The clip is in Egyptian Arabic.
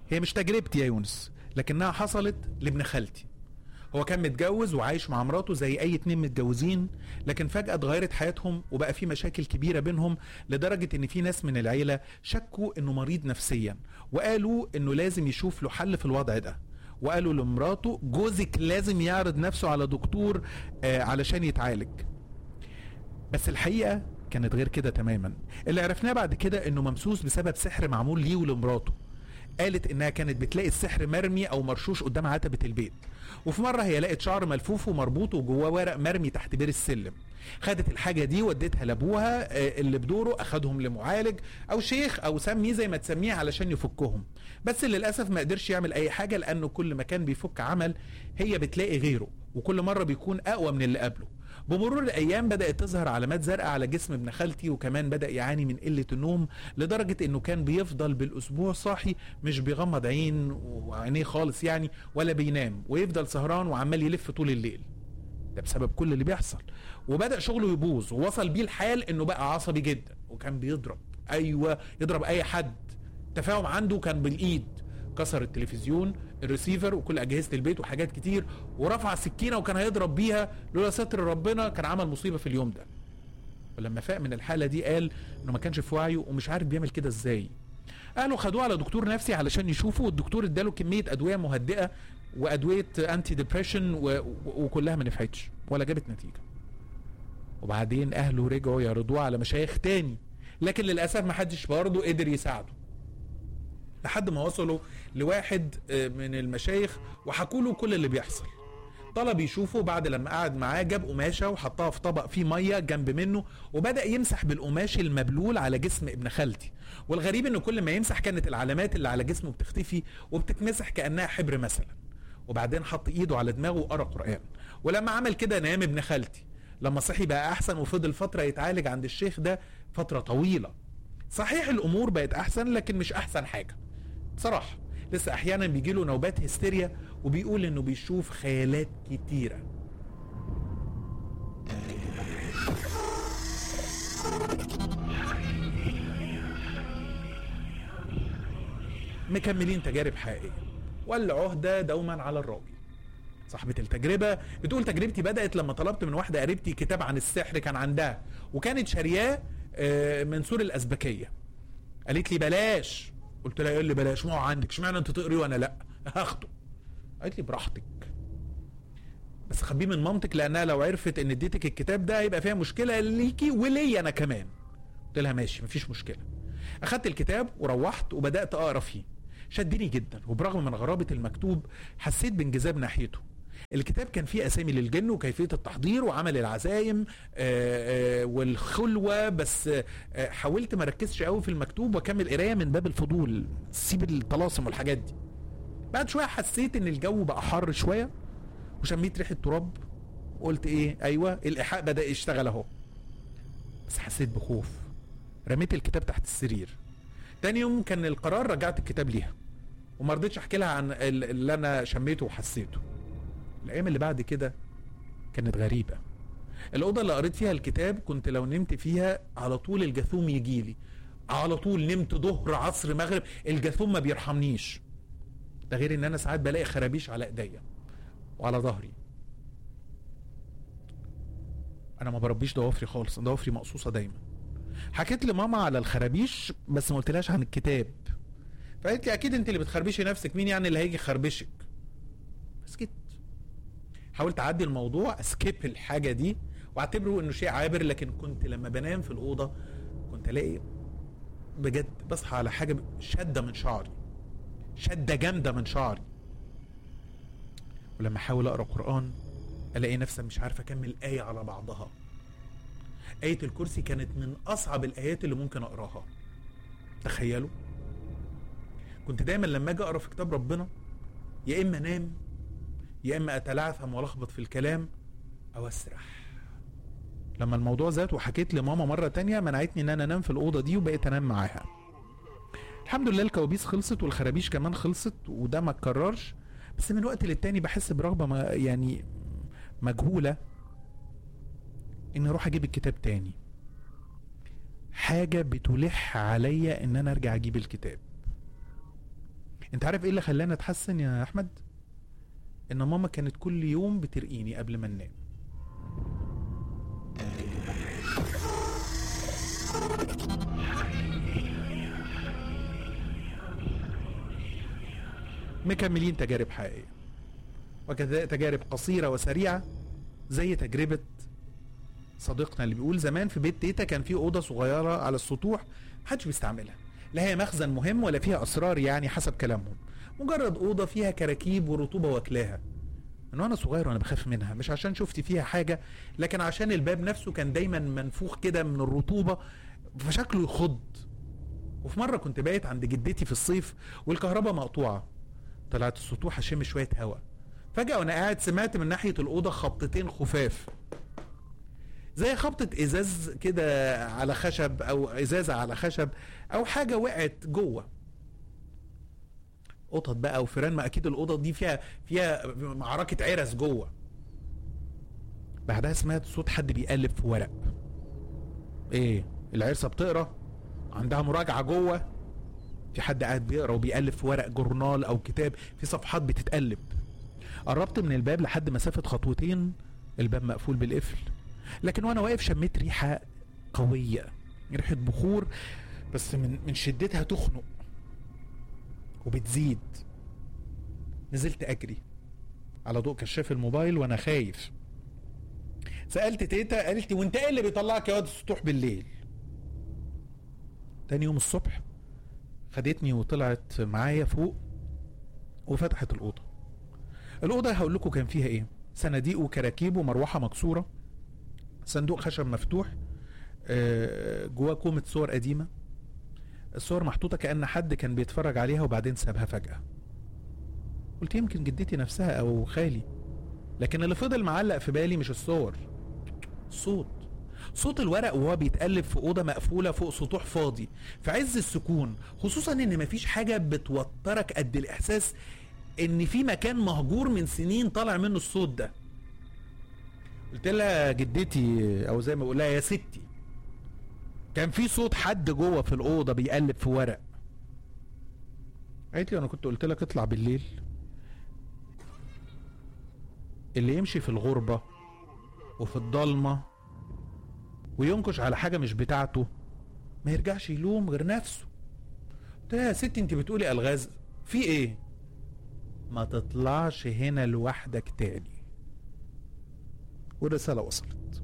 هي مش تجربتي يا يونس لكنها حصلت لابن خالتي هو كان متجوز وعايش مع مراته زي اي اتنين متجوزين لكن فجأة اتغيرت حياتهم وبقى في مشاكل كبيرة بينهم لدرجة ان في ناس من العيلة شكوا انه مريض نفسيا وقالوا انه لازم يشوف له حل في الوضع ده وقالوا لمراته جوزك لازم يعرض نفسه على دكتور آه علشان يتعالج بس الحقيقة كانت غير كده تماما اللي عرفناه بعد كده انه ممسوس بسبب سحر معمول ليه ولمراته قالت انها كانت بتلاقي السحر مرمي او مرشوش قدام عتبة البيت وفي مرة هي لقت شعر ملفوف ومربوط وجواه ورق مرمي تحت بير السلم خدت الحاجة دي وديتها لابوها آه، اللي بدوره اخدهم لمعالج او شيخ او سميه زي ما تسميه علشان يفكهم بس للاسف ما قدرش يعمل اي حاجة لانه كل ما كان بيفك عمل هي بتلاقي غيره وكل مرة بيكون اقوى من اللي قبله بمرور الايام بدات تظهر علامات زرقاء على جسم ابن خالتي وكمان بدا يعاني من قله النوم لدرجه انه كان بيفضل بالاسبوع صاحي مش بيغمض عين وعينيه خالص يعني ولا بينام ويفضل سهران وعمال يلف طول الليل ده بسبب كل اللي بيحصل وبدا شغله يبوظ ووصل بيه الحال انه بقى عصبي جدا وكان بيضرب ايوه يضرب اي حد التفاهم عنده كان بالايد كسر التلفزيون الريسيفر وكل اجهزه البيت وحاجات كتير ورفع السكينه وكان هيضرب بيها لولا ستر ربنا كان عمل مصيبه في اليوم ده ولما فاق من الحاله دي قال انه ما كانش في وعيه ومش عارف بيعمل كده ازاي اهله خدوه على دكتور نفسي علشان يشوفه والدكتور اداله كميه ادويه مهدئه وادويه انتي ديبريشن وكلها ما نفعتش ولا جابت نتيجه وبعدين اهله رجعوا يعرضوه على مشايخ تاني لكن للاسف ما حدش برضه قدر يساعده لحد ما وصلوا لواحد آه، من المشايخ وحكوا له كل اللي بيحصل طلب يشوفه بعد لما قعد معاه جاب قماشه وحطها في طبق فيه ميه جنب منه وبدا يمسح بالقماش المبلول على جسم ابن خالتي والغريب انه كل ما يمسح كانت العلامات اللي على جسمه بتختفي وبتتمسح كانها حبر مثلا وبعدين حط ايده على دماغه وقرا قران ولما عمل كده نام ابن خالتي لما صحي بقى احسن وفضل فتره يتعالج عند الشيخ ده فتره طويله صحيح الامور بقت احسن لكن مش احسن حاجه بصراحه لسه احيانا بيجي له نوبات هستيريا وبيقول انه بيشوف خيالات كتيره مكملين تجارب حقيقيه والعهده دوما على الراجل صاحبة التجربة بتقول تجربتي بدأت لما طلبت من واحدة قريبتي كتاب عن السحر كان عندها وكانت شارياه آه، من سور الأزبكية قالت لي بلاش قلت لها ايه اللي بلاش ما هو عندك اشمعنى انت تقري وانا لا هاخده قالت لي براحتك بس خبيه من مامتك لانها لو عرفت ان اديتك الكتاب ده هيبقى فيها مشكله ليكي وليا انا كمان قلت لها ماشي مفيش مشكله اخدت الكتاب وروحت وبدات اقرا فيه شدني جدا وبرغم من غرابه المكتوب حسيت بانجذاب ناحيته الكتاب كان فيه اسامي للجن وكيفيه التحضير وعمل العزايم آه، آه، والخلوه بس آه، حاولت ما ركزش قوي في المكتوب واكمل قرايه من باب الفضول سيب الطلاسم والحاجات دي بعد شويه حسيت ان الجو بقى حر شويه وشميت ريحه تراب وقلت ايه ايوه الايحاء بدا يشتغل اهو بس حسيت بخوف رميت الكتاب تحت السرير تاني يوم كان القرار رجعت الكتاب ليها وما رضيتش احكي لها عن ال- اللي انا شميته وحسيته الايام اللي بعد كده كانت غريبه الاوضه اللي قريت فيها الكتاب كنت لو نمت فيها على طول الجاثوم يجيلي على طول نمت ظهر عصر مغرب الجاثوم ما بيرحمنيش ده غير ان انا ساعات بلاقي خرابيش على ايديا وعلى ظهري انا ما بربيش ضوافري خالص ضوافري مقصوصه دايما حكيت لماما على الخرابيش بس ما قلتلهاش عن الكتاب فقالت لي اكيد انت اللي بتخربشي نفسك مين يعني اللي هيجي يخربشك سكت حاولت اعدي الموضوع اسكيب الحاجه دي واعتبره انه شيء عابر لكن كنت لما بنام في الاوضه كنت الاقي بجد بصحى على حاجه شده من شعري شده جامده من شعري ولما احاول اقرا قران الاقي نفسي مش عارف اكمل ايه على بعضها ايه الكرسي كانت من اصعب الايات اللي ممكن اقراها تخيلوا كنت دايما لما اجي اقرا في كتاب ربنا يا اما انام يا اما اتلعثم والخبط في الكلام او اسرح لما الموضوع زاد وحكيت لماما مره تانية منعتني ان انا انام في الاوضه دي وبقيت انام معاها الحمد لله الكوابيس خلصت والخرابيش كمان خلصت وده ما اتكررش بس من وقت للتاني بحس برغبه ما يعني مجهوله اني اروح اجيب الكتاب تاني حاجه بتلح عليا ان انا ارجع اجيب الكتاب انت عارف ايه اللي خلاني اتحسن يا احمد ان ماما كانت كل يوم بترقيني قبل ما ننام مكملين تجارب حقيقيه وكذلك تجارب قصيره وسريعه زي تجربه صديقنا اللي بيقول زمان في بيت تيتا كان في اوضه صغيره على السطوح محدش بيستعملها لا هي مخزن مهم ولا فيها اسرار يعني حسب كلامهم مجرد اوضه فيها كراكيب ورطوبه واكلاها من وانا صغير وانا بخاف منها مش عشان شفت فيها حاجه لكن عشان الباب نفسه كان دايما منفوخ كده من الرطوبه فشكله يخض وفي مره كنت بايت عند جدتي في الصيف والكهرباء مقطوعه طلعت السطوح اشم شويه هوا فجاه وانا قاعد سمعت من ناحيه الاوضه خبطتين خفاف زي خبطة ازاز كده على خشب او ازازة على خشب او حاجة وقعت جوه قطط بقى وفيران ما اكيد الاوضه دي فيها فيها معركه عرس جوه بعدها سمعت صوت حد بيقلب في ورق ايه العرسه بتقرا عندها مراجعه جوه في حد قاعد بيقرا وبيقلب في ورق جورنال او كتاب في صفحات بتتقلب قربت من الباب لحد مسافه خطوتين الباب مقفول بالقفل لكن وانا واقف شميت ريحه قويه ريحه بخور بس من من شدتها تخنق وبتزيد نزلت اجري على ضوء كشاف الموبايل وانا خايف سالت تيتا قالت لي وانت ايه اللي بيطلعك يا واد السطوح بالليل تاني يوم الصبح خدتني وطلعت معايا فوق وفتحت الاوضه الاوضه هقول لكم كان فيها ايه صناديق وكراكيب ومروحه مكسوره صندوق خشب مفتوح آه، جواه كومة صور قديمة الصور محطوطة كأن حد كان بيتفرج عليها وبعدين سابها فجأة قلت يمكن جدتي نفسها أو خالي لكن اللي فضل معلق في بالي مش الصور الصوت صوت الورق وهو بيتقلب في أوضة مقفولة فوق سطوح فاضي في عز السكون خصوصا إن مفيش حاجة بتوترك قد الإحساس إن في مكان مهجور من سنين طالع منه الصوت ده قلت لها جدتي او زي ما بقول لها يا ستي كان في صوت حد جوه في الاوضه بيقلب في ورق قالت لي انا كنت قلت لك اطلع بالليل اللي يمشي في الغربه وفي الضلمه وينكش على حاجه مش بتاعته ما يرجعش يلوم غير نفسه قلت لها يا ستي انت بتقولي الغاز في ايه ما تطلعش هنا لوحدك تاني والرسالة وصلت